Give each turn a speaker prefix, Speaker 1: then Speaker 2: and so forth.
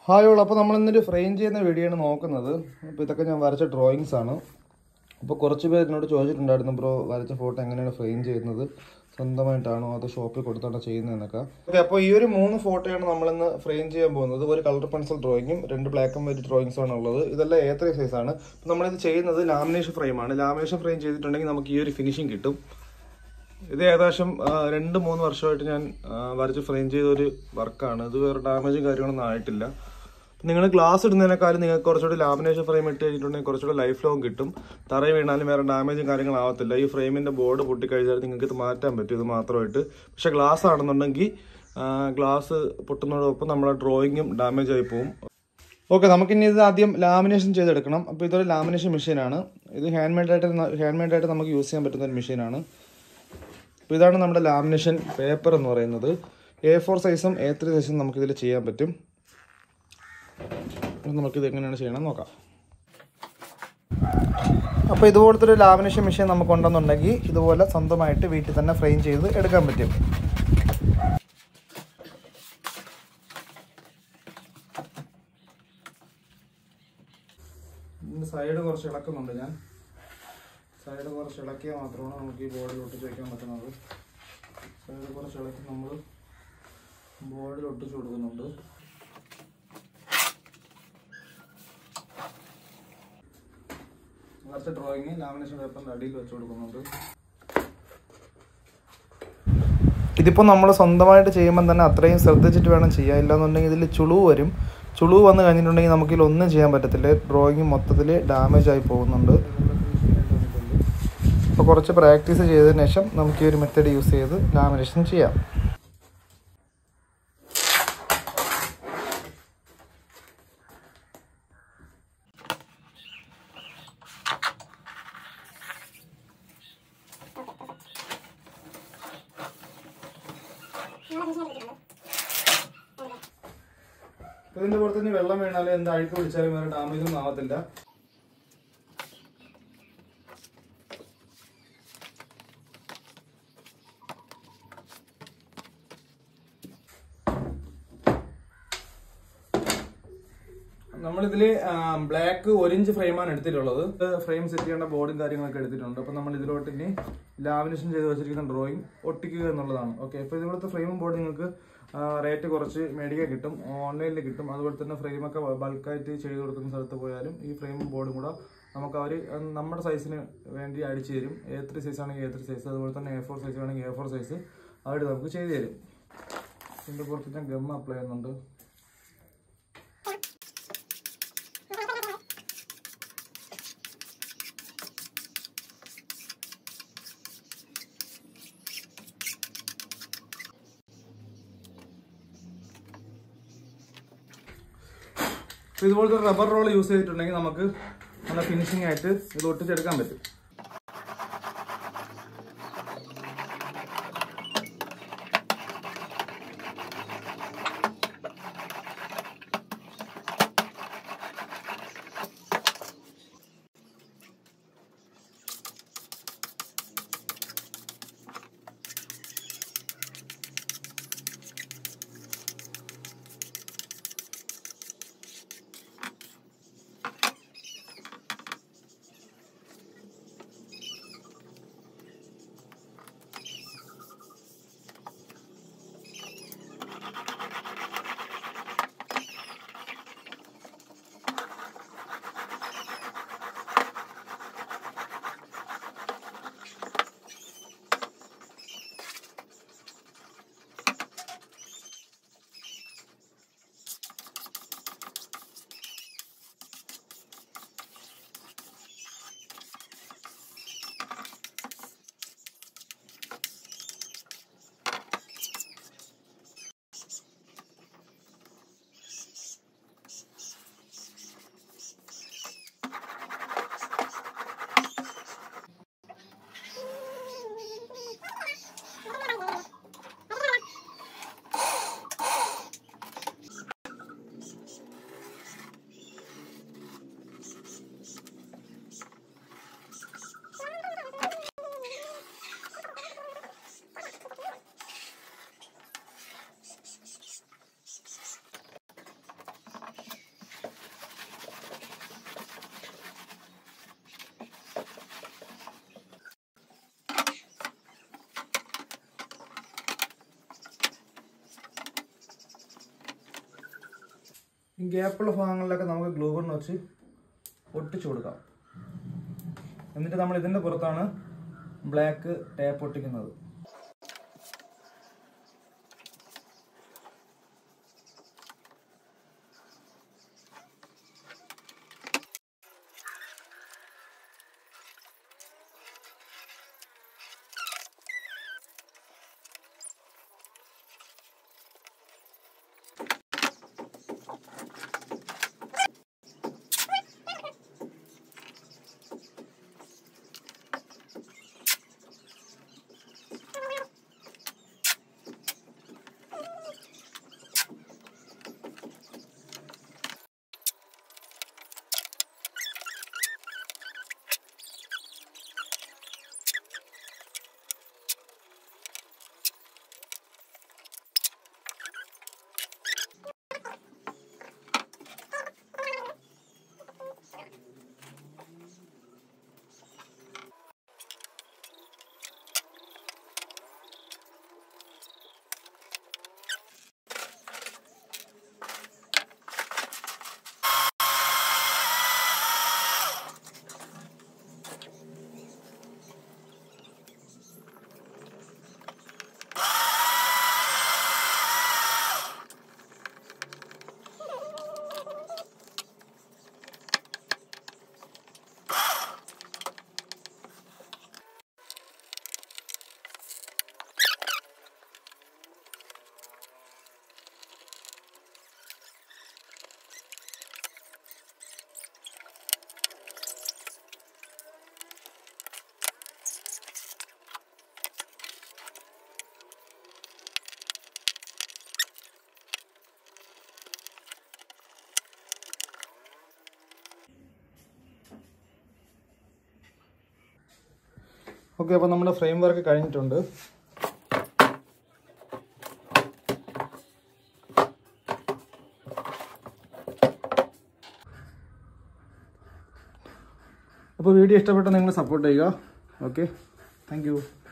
Speaker 1: hi all അപ്പോൾ നമ്മൾ ഇന്നൊരു ഫ്രെയിം ചെയ്യുന്ന വീഡിയോ ആണ് നോക്കുന്നത് അപ്പോൾ ഇതൊക്കെ ഞാൻ വരച്ച ഡ്രോയിങ്സ് ആണ് അപ്പോൾ കുറച്ച് പേര് എന്നോട് ചോദിച്ചിട്ടുണ്ടായിരുന്നു ബ്രോ വരച്ച ഫോട്ടോ എങ്ങനെയാണ് ഫ്രെയിം ചെയ്യുന്നത് സ്വന്തമായിട്ടാണോ അതോ ഷോപ്പിൽ കൊടുത്താണോ ചെയ്യുന്നതെന്നൊക്കെ ഓക്കെ അപ്പോൾ ഈ ഒരു മൂന്ന് ഫോട്ടോയാണ് നമ്മളിന്ന് ഫ്രെയിം ചെയ്യാൻ പോകുന്നത് ഒരു കളർ പെൻസിൽ ഡ്രോയിങ്ങും രണ്ട് ബ്ലാക്ക് ആൻഡ് വൈറ്റ് ഡ്രോയിങ്സും ആണ് ഉള്ളത് ഇതെല്ലാം ഏത്ര സൈസ് ആണ് അപ്പോൾ നമ്മളിത് ചെയ്യുന്നത് ലാമിനേഷൻ ഫ്രെയിമാണ് ലാമിനേഷൻ ഫ്രെയിം ചെയ്തിട്ടുണ്ടെങ്കിൽ നമുക്ക് ഈ ഒരു ഫിനിഷിങ് കിട്ടും ഇത് ഏകദേശം ആ, രണ്ട് മൂന്ന് വർഷമായിട്ട് ഞാൻ ആ, വരച്ച് ഫ്രെയിം ചെയ്ത ഒരു വർക്കാണ് ഇത് വേറെ ഡാമേജും കാര്യങ്ങളൊന്നും ആയിട്ടില്ല നിങ്ങൾ ഗ്ലാസ് ഇടുന്നതിനേക്കാളും നിങ്ങൾക്ക് കുറച്ചുകൂടി ലാമിനേഷൻ ഫ്രെയിം ഇട്ട് കഴിഞ്ഞിട്ടുണ്ടെങ്കിൽ കുറച്ചുകൂടി ലൈഫ് ലോങ് കിട്ടും തറയിൽ വീണാലും വേറെ ഡാമേജും കാര്യങ്ങളാവത്തില്ല ഈ ഫ്രെയിമിന്റെ ബോർഡ് പൊട്ടിക്കഴിഞ്ഞാൽ നിങ്ങൾക്ക് ഇത് മാറ്റാൻ പറ്റും ഇത് മാത്രമായിട്ട് പക്ഷെ ഗ്ലാസ് ആണെന്നുണ്ടെങ്കിൽ ഗ്ലാസ് പൊട്ടുന്നതോടൊപ്പം നമ്മളെ ഡ്രോയിങ്ങും ഡാമേജ് ആയി പോകും ഓക്കെ നമുക്കിനി ഇത് ആദ്യം ലാമിനേഷൻ ചെയ്തെടുക്കണം അപ്പോൾ ഇതൊരു ലാമിനേഷൻ മെഷീനാണ് ഇത് ഹാൻഡ് മെയ്ഡായിട്ട് ഹാൻഡ് മെയ്ഡായിട്ട് നമുക്ക് യൂസ് ചെയ്യാൻ പറ്റുന്ന ഒരു മെഷീനാണ് അപ്പോൾ ഇതാണ് നമ്മുടെ ലാമിനേഷൻ പേപ്പർ എന്ന് പറയുന്നത് എ ഫോർ സൈസും എ ത്രീ സൈസും നമുക്കിതിൽ ചെയ്യാൻ പറ്റും അപ്പോൾ നമുക്കിത് എങ്ങനെയാണ് ചെയ്യണം നോക്കാം അപ്പോൾ ഇതുപോലത്തെ ഒരു ലാമിനേഷൻ മെഷീൻ നമുക്ക് ഉണ്ടെന്നുണ്ടെങ്കിൽ ഇതുപോലെ സ്വന്തമായിട്ട് വീട്ടിൽ തന്നെ ഫ്രെയിം ചെയ്ത് എടുക്കാൻ പറ്റും ഇതിൻ്റെ സൈഡ് കുറച്ച് ഇളക്കുന്നുണ്ട് ഞാൻ സൈഡ് കുറച്ച് ഇളക്കിയാൽ മാത്രമാണ് നമുക്ക് ഈ ബോർഡിൽ ഒട്ടിച്ച് വയ്ക്കാൻ പറ്റുന്നത് സൈഡ് കുറച്ച് ഇളക്കി നമ്മൾ ബോർഡിൽ ഒട്ടിച്ച് കൊടുക്കുന്നുണ്ട് വരച്ച ഡ്രോയിങ് ലാമിനേഷൻ പേപ്പറിൻ്റെ അടിയിൽ വെച്ച് കൊടുക്കുന്നുണ്ട് ഇതിപ്പോൾ നമ്മൾ സ്വന്തമായിട്ട് ചെയ്യുമ്പോൾ തന്നെ അത്രയും ശ്രദ്ധിച്ചിട്ട് വേണം ചെയ്യാൻ ഇല്ലാന്നുണ്ടെങ്കിൽ ഇതിൽ ചുളിവ് വരും ചുളിവ് വന്നു കഴിഞ്ഞിട്ടുണ്ടെങ്കിൽ നമുക്കിതിൽ ഒന്നും ചെയ്യാൻ പറ്റത്തില്ല ഡ്രോയിങ് മൊത്തത്തിൽ ഡാമേജ് ആയി പോകുന്നുണ്ട് അപ്പോൾ കുറച്ച് പ്രാക്ടീസ് ചെയ്തതിന് ശേഷം നമുക്ക് ഈ ഒരു മെത്തേഡ് യൂസ് ചെയ്ത് ലാമിനേഷൻ ചെയ്യാം ഇതിന്റെ പുറത്ത് ഇനി വെള്ളം വീണാലും എന്ത് അഴുക്ക് പിടിച്ചാലും വേറെ ഡാമേജ് ഒന്നും ആവത്തില്ല നമ്മളിതില് ബ്ലാക്ക് ഒരു ഇഞ്ച് ഫ്രെയിമാണ് എടുത്തിട്ടുള്ളത് ഫ്രെയിം സെറ്റ് ചെയ്യേണ്ട ബോർഡും കാര്യങ്ങളൊക്കെ എടുത്തിട്ടുണ്ട് അപ്പൊ നമ്മൾ ഇതിലോട്ട് ഇനി ലാമിനേഷൻ ചെയ്ത് വെച്ചിരിക്കുന്ന ഡ്രോയിങ് ഒട്ടിക്കുക എന്നുള്ളതാണ് ഓക്കെ അപ്പൊ ഇതിലത്തെ ഫ്രെയിമും ബോർഡ് നിങ്ങൾക്ക് റേറ്റ് കുറച്ച് മേടിക്കാൻ കിട്ടും ഓൺലൈനിൽ കിട്ടും അതുപോലെ തന്നെ ഫ്രെയിമൊക്കെ ബൾക്കായിട്ട് ചെയ്ത് കൊടുക്കുന്ന സ്ഥലത്ത് പോയാലും ഈ ഫ്രെയിമും ബോർഡും കൂടെ നമുക്ക് അവർ നമ്മുടെ സൈസിന് വേണ്ടി അടിച്ചു തരും എ ത്രീ സൈസ് ആണെങ്കിൽ എ ത്രീ സൈസ് അതുപോലെ തന്നെ എ ഫോർ സൈസ് ആണെങ്കിൽ എ ഫോർ സൈസ് അവർ നമുക്ക് ചെയ്തു തരും ഇതിന്റെ പുറത്ത് ഞാൻ ഗം അപ്ലൈ ചെയ്യുന്നുണ്ട് അപ്പൊ ഇതുപോലത്തെ റബ്ബർ റോൾ യൂസ് ചെയ്തിട്ടുണ്ടെങ്കിൽ നമുക്ക് നല്ല ഫിനിഷിംഗ് ആയിട്ട് ഇത് ഒട്ടിച്ചെടുക്കാൻ പറ്റും ഈ ഗ്യാപ്പുള്ള ഭാഗങ്ങളിലൊക്കെ നമുക്ക് ഗ്ലൂ ഗൺ വെച്ച് ഒട്ടിച്ചു കൊടുക്കാം എന്നിട്ട് നമ്മൾ ഇതിൻ്റെ പുറത്താണ് ബ്ലാക്ക് ടേപ്പ് ഒട്ടിക്കുന്നത് ഓക്കെ അപ്പോൾ നമ്മുടെ ഫ്രെയിം വർക്ക് കഴിഞ്ഞിട്ടുണ്ട് അപ്പോൾ വീഡിയോ ഇഷ്ടപ്പെട്ട നിങ്ങൾ സപ്പോർട്ട് ചെയ്യുക ഓക്കെ താങ്ക്